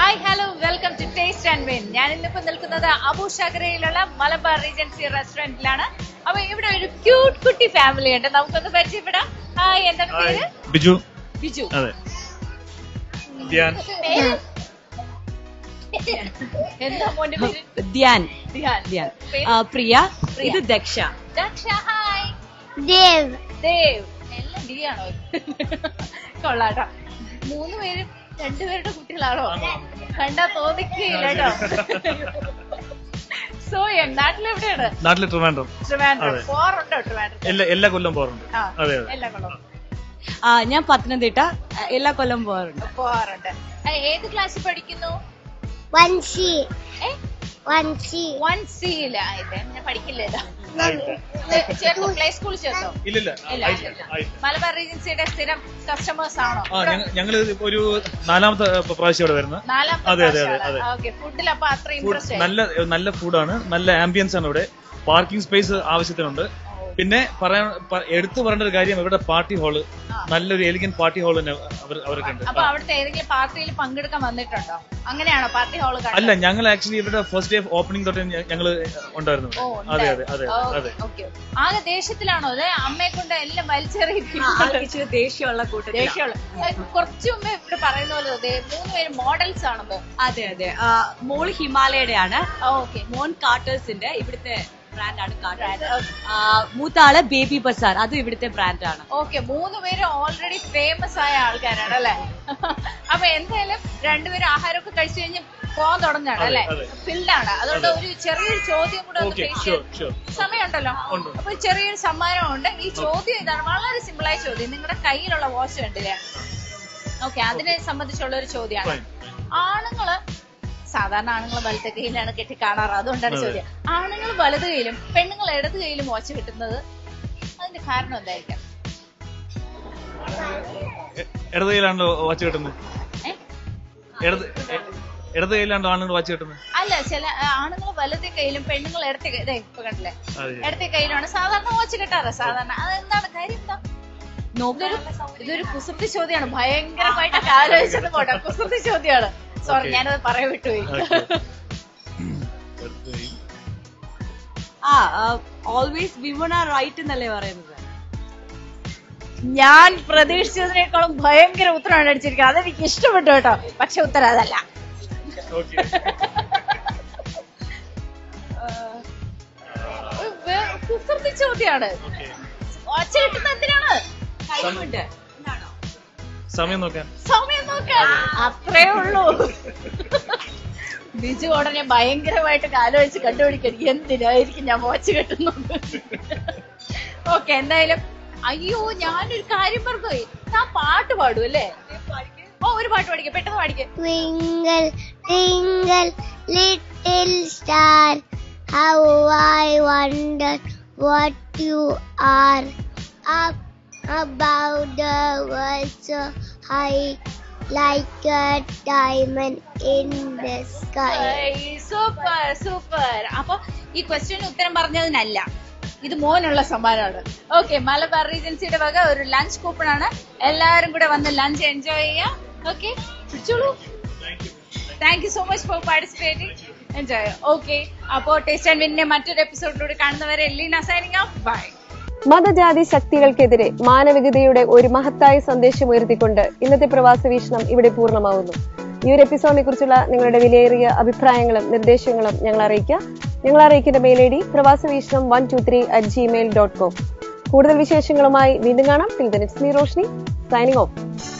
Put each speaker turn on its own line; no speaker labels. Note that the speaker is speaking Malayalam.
Hi hello welcome to taste and win ഞാൻ ഇന്നിപ്പോ നിൽക്കുന്നത് അബൂഷാഗ്രയിലുള്ള മലബാർ റീജൻസി റെസ്റ്റോറന്റിലാണ് അപ്പൊ ഇവിടെ ഒരു ക്യൂട്ട് കുട്ടി ഫാമിലി ഉണ്ട് നമുക്കൊന്ന് പരിചയപ്പെടാം ഹായ് എന്താണ് പേര്
ബിജു
ബിജു
അതെ ധ്യാൻ
പേര് എന്താ മോന്റെ പേര്
ധ്യാൻ
ധ്യാൻ.
ധ്യാൻ
പേര്?
ആ, പ്രിയ
പ്രിയ.
ഇത് ദക്ഷ
ദക്ഷ ഹായ്
Dev.
ദേവ് എല്ലാം ഡി ആണോ കൊള്ളാട്ടോ മൂന്ന് പേരും രണ്ടുപേരുടെ കുട്ടികളാണോ കണ്ടാ തോന്നിക്കില്ല കേട്ടോ സോ നാട്ടിലെവിടെയാണ്
നാട്ടിലെ ട്രിവാൻഡ്രം
ട്രിവാൻഡ്രം
അതെ.
പോറുണ്ടോ ട്രിവാൻഡ്രം
എല്ലാ എല്ലാ കൊല്ലം പോറുണ്ട്
ആ
അതെ അതെ
എല്ലാ കൊള്ളാം
ആ ഞാൻ പത്തനംതിട്ട ആ, എല്ലാ കൊല്ലം പോകാറുണ്ട്
പോവാറുണ്ട് ആ, ഏത് ക്ലാസ്സിൽ പഠിക്കുന്നു
One C. One C.
One സിയില് ഞാൻ പഠിക്കില്ലല്ലോ ചേർത്തോ പ്ലേ സ്കൂളിൽ ചേർത്തോ
ഇല്ലില്ല
ഇല്ല
ആയിട്ടില്ല,
ഇല്ല.
ആയിട്ടില്ല.
മലബാർ റീജൻസിയുടെ സ്ഥിരം കസ്റ്റമേഴ്സ് ആണോ
ആ ഞങ്ങ- ഞങ്ങള് ഇപ്പൊ ഒരു നാലാമത്തെ പ്രാവശ്യം ഇവിടെ വരുന്നത്
നാലാമത്തെ
അതെ, അതെ, അതെ,
പ്രാവശ്യമാണ്.
അതെ.
ഓക്കെ ഫുഡിൽ അപ്പൊ അത്ര
ഫുഡ്
ഇൻട്രസ്റ്റ്
നല്ല നല്ല ഫുഡാണ് നല്ല ആംബിയൻസ് ആണ് ഇവിടെ പാർക്കിംഗ് സ്പേസ് ആവശ്യത്തിനുണ്ട് പിന്നെ പറയാൻ പ- എടുത്തു പറയേണ്ട ഒരു കാര്യം ഇവിടെ പാർട്ടി ഹാള് നല്ലൊരു എലിഗൻ പാർട്ടി ഹാൾ തന്നെ അവർ അവർക്ക് ഉണ്ട്
അപ്പൊ അവിടുത്തെ ഏതെങ്കിലും പാർട്ടിയിൽ പങ്കെടുക്കാൻ വന്നിട്ടുണ്ടോ അങ്ങനെയാണോ പാർട്ടി ഹാള്
അല്ല ഞങ്ങൾ ആക്ച്വലി ഇവിടെ ഫസ്റ്റ് ഡേ ഓപ്പണിംഗ് തൊട്ട് ഞങ്ങൾ ഉണ്ടായിരുന്നു
ഓ
ഇവിടെ. അതെ അതെ അതെ അതെ
ഓക്കെ ആകെ ദേഷ്യത്തിലാണോ അതെ അമ്മയെ കൊണ്ട് എല്ലാം വലിച്ചെറിയിക്കും
ഇച്ചിരി ദേഷ്യമുള്ള കൂട്ടത്തിൽ
ദേഷ്യമുള്ള കുറച്ചു മുമ്പേ ഇവിടെ പറയുന്ന പോലെ ദേ മൂന്ന് പേര് മോഡൽസ് ആണത്
അതെ അതെ ആ, മോള് ഹിമാലയയുടെ ആണ്
ഓക്കെ
മോൻ കാർട്ടേഴ്സിന്റെ ഇവിടുത്തെ ബ്രാൻഡാണ് കാർട്ടേഴ്സ് മൂത്ത ആള് ബേബി ബസാർ അതും ഇവിടുത്തെ ബ്രാൻഡാണ്
ഓക്കെ മൂന്ന് പേര് ഓൾറെഡി ഫേമസ് ആയ ആൾക്കാരാണ് അല്ലെ അപ്പൊ എന്തായാലും രണ്ടുപേരും ആഹാരമൊക്കെ കഴിച്ചു കഴിഞ്ഞ് പോകാൻ തുടങ്ങാണ്
അതെ,
അല്ലെ
അതെ.
ഫിൽഡാണ് അതുകൊണ്ട് ഒരു ചെറിയൊരു ചോദ്യം കൂടെ ഒന്ന്
ഓക്കെ
face
ഷുവർ
ചെയ്യാം.
ഷുവർ
സമയമുണ്ടല്ലോ
ഉണ്ട്.
അപ്പൊ ചെറിയൊരു സമ്മാനമുണ്ട് ഈ ചോദ്യം ഇതാണ് വളരെ സിമ്പിൾ ആയ ചോദ്യം നിങ്ങളുടെ കയ്യിലുള്ള വാച്ച് കണ്ടില്ലേ ഓക്കെ അതിനെ സംബന്ധിച്ചുള്ള ഒരു ചോദ്യമാണ്
Fine,
ആണുങ്ങള് സാധാരണ ആണുങ്ങൾ വലത്തെ കയ്യിലാണ് കെട്ടി കാണാറ് അതുകൊണ്ടാണ്
അതെ.
ചോദ്യം ആണുങ്ങൾ വലത് കയ്യിലും പെണ്ണുങ്ങൾ ഇടത് കയ്യിലും വാച്ച് കിട്ടുന്നത് അതിന്റെ കാരണം എന്തായിരിക്കാം
ഇടത് കയ്യിലാണല്ലോ വാച്ച് കിട്ടുന്നത്
ഏ?
ഇടത് എ- ഇടത് കയ്യിലാണല്ലോ ആണുങ്ങൾ വാച്ച് കിട്ടുന്നത്
അല്ല ചില ആണുങ്ങൾ വലത്തെ കയ്യിലും പെണ്ണുങ്ങൾ ഇടത്തെ കൈ- ദേ ഇപ്പൊ കണ്ടില്ലേ
അതെ
ഇടത്തെ കയ്യിലാണ് സാധാരണ വാച്ച് കിട്ടാറ് സാധാരണ അതെന്താണ് കാര്യം എന്താ ഇതൊരു ഇതൊരു കുസൃതി ചോദ്യമാണ് ഭയങ്കരമായിട്ട് ആലോചിച്ചത് പോട്ടെ കുസൃതി ചോദ്യമാണ് സോറി
Okay.
ഞാനത് പറയാൻ വിട്ടുപോയി
ആ ഓൾവേസ് വിമൺ ആർ റൈറ്റ് എന്നല്ലേ പറയുന്നത്
ഞാൻ പ്രതീക്ഷിച്ചതിനേക്കാളും ഭയങ്കര ഉത്തരമാണ് അടിച്ചിരിക്കുന്നത് അതെനിക്ക് ഇഷ്ടപ്പെട്ടു കേട്ടോ പക്ഷെ ഉത്തരം അതല്ല
ഓക്കെ
ഒരു വേ- കുസൃതി ചോദ്യമാണ് ഒച്ച കിട്ടുന്ന എന്തിനാണ്
കൈകൊണ്ട് എന്താണോ
സമയം നോക്കാൻ
സമയം നോക്കാൻ അത്രേ ഉള്ളൂ ബിജു ഉടനെ ഭയങ്കരമായിട്ട് ആലോചിച്ച് കണ്ടുപിടിക്കണം എന്തിനായിരിക്കും ഞാൻ മോച്ച് കെട്ടുന്നത് ഓക്കെ എന്തായാലും അയ്യോ ഞാനൊരു കാര്യം പറഞ്ഞുപോയി ഞാൻ പാട്ട് പാടും അല്ലേ ഓ ഒരു പാട്ട് പാടിക്ക പെട്ടെന്ന് പാടിക്ക
Twinkle, twinkle, little star, how I wonder what you are. Up above the world so high, like a diamond in the sky.
Super super അപ്പൊ ഈ ക്വസ്റ്റ്യന് ഉത്തരം പറഞ്ഞതിനല്ല ഇത് മോനുള്ള സമ്മാനമാണ് ഓക്കെ മലബാർ റീജൻസിയുടെ വക ഒരു ലഞ്ച് കൂപ്പൺ ആണ് എല്ലാവരും കൂടെ വന്ന് ലഞ്ച് എൻജോയ് ചെയ്യാം ഓക്കെ പിടിച്ചോളൂ thank you so much for participating enjoy okay അപ്പോ ടേസ്റ്റ് ആൻഡ് വിന്നെ മറ്റൊരു എപ്പിസോഡിലൂടെ കാണുന്നവരെ ലീന സൈനിങ് ഓഫ് ബൈ
മതജാതി ശക്തികൾക്കെതിരെ മാനവികതയുടെ ഒരു മഹത്തായ സന്ദേശം ഉയർത്തിക്കൊണ്ട് ഇന്നത്തെ പ്രവാസ വീക്ഷണം ഇവിടെ പൂർണ്ണമാവുന്നു ഈ ഒരു എപ്പിസോഡിനെ കുറിച്ചുള്ള നിങ്ങളുടെ വിലയേറിയ അഭിപ്രായങ്ങളും നിർദ്ദേശങ്ങളും ഞങ്ങൾ അറിയിക്കുക ഞങ്ങൾ അറിയിക്കേണ്ട മെയിൽ ഐ ഡി പ്രവാസ വീക്ഷണം one two three at Gmail dot com കൂടുതൽ വിശേഷങ്ങളുമായി വീണ്ടും കാണാം till the next me Roshni signing of